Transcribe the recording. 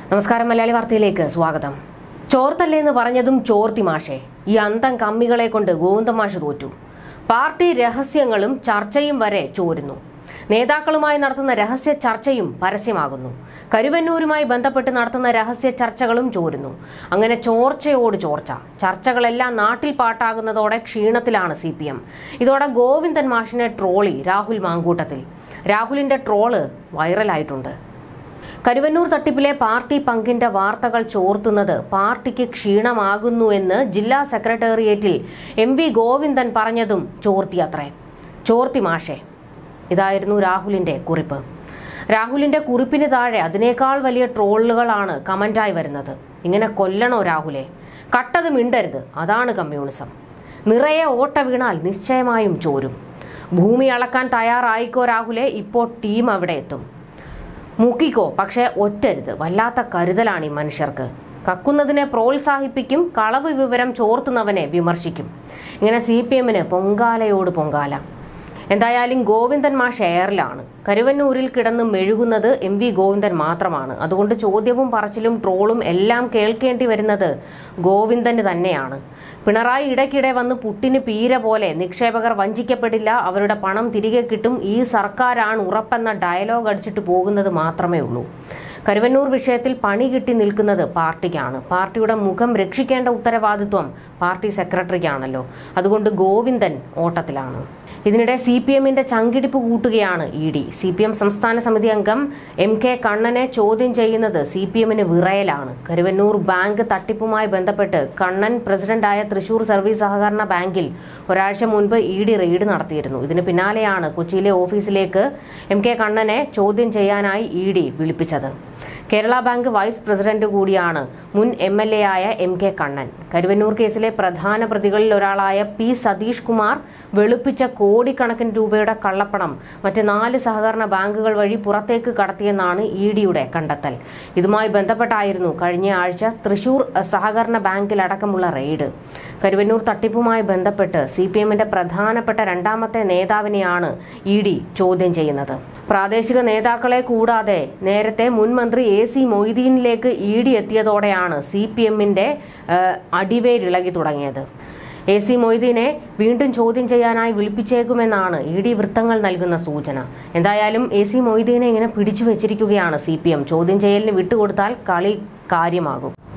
നമസ്കാരം മലയാളി വാർത്തയിലേക്ക് സ്വാഗതം ചോർത്തല്ലേന്ന് പറഞ്ഞതും ചോർത്തി മാഷേ ഈ അന്തം കമ്മികളെ കൊണ്ട് ഗോവിന്ദമാഷ് തോറ്റു പാർട്ടി രഹസ്യങ്ങളും ചർച്ചയും വരെ ചോരുന്നു നേതാക്കളുമായി നടത്തുന്ന രഹസ്യ ചർച്ചയും പരസ്യമാകുന്നു കരുവന്നൂരുമായി ബന്ധപ്പെട്ട് നടത്തുന്ന രഹസ്യ ചർച്ചകളും ചോരുന്നു അങ്ങനെ ചോർച്ചയോട് ചോർച്ച ചർച്ചകളെല്ലാം നാട്ടിൽ പാട്ടാകുന്നതോടെ ക്ഷീണത്തിലാണ് സി പി എം ഇതോടെ ഗോവിന്ദൻ മാഷിനെ ട്രോളി രാഹുൽ മാങ്കൂട്ടത്തിൽ രാഹുലിന്റെ ട്രോള് വൈറലായിട്ടുണ്ട് കരുവന്നൂർ തട്ടിപ്പിലെ പാർട്ടി പങ്കിന്റെ വാർത്തകൾ ചോർത്തുന്നത് പാർട്ടിക്ക് ക്ഷീണമാകുന്നു എന്ന് ജില്ലാ സെക്രട്ടേറിയറ്റിൽ എം വി ഗോവിന്ദൻ പറഞ്ഞതും ചോർത്തിയത്രേ ചോർത്തി മാഷേ ഇതായിരുന്നു രാഹുലിന്റെ കുറിപ്പ് രാഹുലിന്റെ കുറിപ്പിന് താഴെ അതിനേക്കാൾ വലിയ ട്രോളുകളാണ് കമന്റായി വരുന്നത് ഇങ്ങനെ കൊല്ലണോ രാഹുലെ കട്ടത് മിണ്ടരുത് അതാണ് കമ്മ്യൂണിസം നിറയെ ഓട്ട വീണാൽ നിശ്ചയമായും ചോരും ഭൂമി അളക്കാൻ തയ്യാറായിക്കോ രാഹുലെ ഇപ്പോൾ ടീം അവിടെ എത്തും മുക്കിക്കോ പക്ഷേ ഒറ്റരുത് വല്ലാത്ത കരുതലാണ് ഈ മനുഷ്യർക്ക് കക്കുന്നതിനെ പ്രോത്സാഹിപ്പിക്കും കളവ് വിവരം ചോർത്തുന്നവനെ വിമർശിക്കും ഇങ്ങനെ സി പി എമ്മിന് പൊങ്കാലയോട് പൊങ്കാല എന്തായാലും ഗോവിന്ദൻ മാഷ് എയറിലാണ് കരുവന്നൂരിൽ കിടന്ന് മെഴുകുന്നത് എം വി ഗോവിന്ദൻ മാത്രമാണ് അതുകൊണ്ട് ചോദ്യവും പറച്ചിലും ട്രോളും എല്ലാം കേൾക്കേണ്ടി വരുന്നത് ഗോവിന്ദന് തന്നെയാണ് പിണറായി ഇടയ്ക്കിടെ വന്ന് പുട്ടിന് പീര പോലെ നിക്ഷേപകർ വഞ്ചിക്കപ്പെടില്ല അവരുടെ പണം തിരികെ കിട്ടും ഈ സർക്കാരാണ് ഉറപ്പെന്ന ഡയലോഗ് അടിച്ചിട്ട് പോകുന്നത് മാത്രമേ ഉള്ളൂ കരുവന്നൂർ വിഷയത്തിൽ പണി കിട്ടി നിൽക്കുന്നത് പാർട്ടിക്കാണ് പാർട്ടിയുടെ മുഖം രക്ഷിക്കേണ്ട ഉത്തരവാദിത്വം പാർട്ടി സെക്രട്ടറിക്കാണല്ലോ അതുകൊണ്ട് ഗോവിന്ദൻ ഓട്ടത്തിലാണ് ഇതിനിടെ സി പി എമ്മിന്റെ ചങ്കിടിപ്പ് കൂട്ടുകയാണ് E D C P M സംസ്ഥാന സമിതി അംഗം എം കെ കണ്ണനെ ചോദ്യം ചെയ്യുന്നത് സി പി എമ്മിന് വിറയലാണ് കരുവന്നൂർ ബാങ്ക് തട്ടിപ്പുമായി ബന്ധപ്പെട്ട് കണ്ണൻ പ്രസിഡന്റായ തൃശൂർ സർവീസ് സഹകരണ ബാങ്കിൽ ഒരാഴ്ച മുൻപ് ഇ ഡി റെയ്ഡ് നടത്തിയിരുന്നു ഇതിന് പിന്നാലെയാണ് കൊച്ചിയിലെ ഓഫീസിലേക്ക് എം കെ കണ്ണനെ ചോദ്യം ചെയ്യാനായി ഇ ഡി വിളിപ്പിച്ചത് കേരള ബാങ്ക് വൈസ് പ്രസിഡന്റ് കൂടിയാണ് മുൻ എം എൽ എ ആയ എം കെ കണ്ണൻ കരുവന്നൂർ കേസിലെ പ്രധാന പ്രതികളിൽ ഒരാളായ പി സതീഷ് കുമാർ വെളുപ്പിച്ച കോടിക്കണക്കിന് രൂപയുടെ കള്ളപ്പണം മറ്റ് നാല് സഹകരണ ബാങ്കുകൾ വഴി പുറത്തേക്ക് കടത്തിയെന്നാണ് ഇ ഡിയുടെ കണ്ടെത്തൽ ഇതുമായി ബന്ധപ്പെട്ടായിരുന്നു കഴിഞ്ഞ ആഴ്ച തൃശൂർ സഹകരണ ബാങ്കിലടക്കമുള്ള റെയ്ഡ് കരുവന്നൂർ തട്ടിപ്പുമായി ബന്ധപ്പെട്ട് സി പി എമ്മിന്റെ പ്രധാനപ്പെട്ട രണ്ടാമത്തെ നേതാവിനെയാണ് ഇ ഡി ചോദ്യം ചെയ്യുന്നത് പ്രാദേശിക നേതാക്കളെ കൂടാതെ നേരത്തെ മുൻ മന്ത്രി എ സി മൊയ്തീനിലേക്ക് ഇ ഡി എത്തിയതോടെയാണ് സി പി എമ്മിന്റെ അടിവേരിളകി തുടങ്ങിയത് എ സി മൊയ്തീനെ വീണ്ടും ചോദ്യം ചെയ്യാനായി വിളിപ്പിച്ചേക്കുമെന്നാണ് ഇ ഡി വൃത്തങ്ങൾ നൽകുന്ന സൂചന എന്തായാലും എ സി മൊയ്തീനെ ഇങ്ങനെ പിടിച്ചു വെച്ചിരിക്കുകയാണ് സി പി എം ചോദ്യം ചെയ്യലിന് വിട്ടുകൊടുത്താൽ കളി കാര്യമാകും